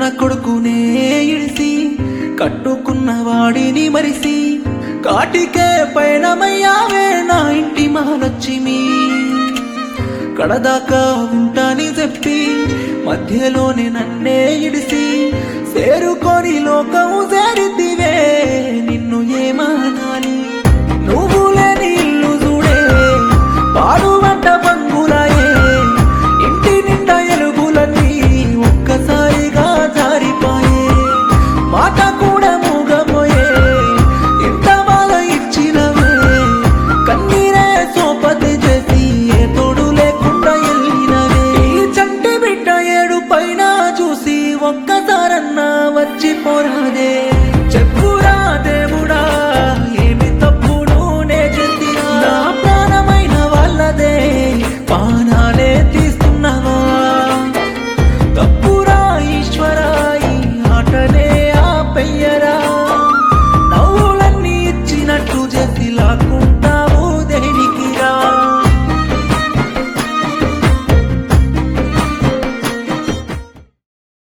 కన్న కొడుకునే ఇడిసి కట్టుకున్న వాడిని మరిసి కాటికే పయనమయ్యావే నా ఇంటి మహాలక్ష్మి కడదాకా ఉంటాని చెప్పి మధ్యలోనే నన్నే ఇడిసి చేరుకొని లోకము చేరితి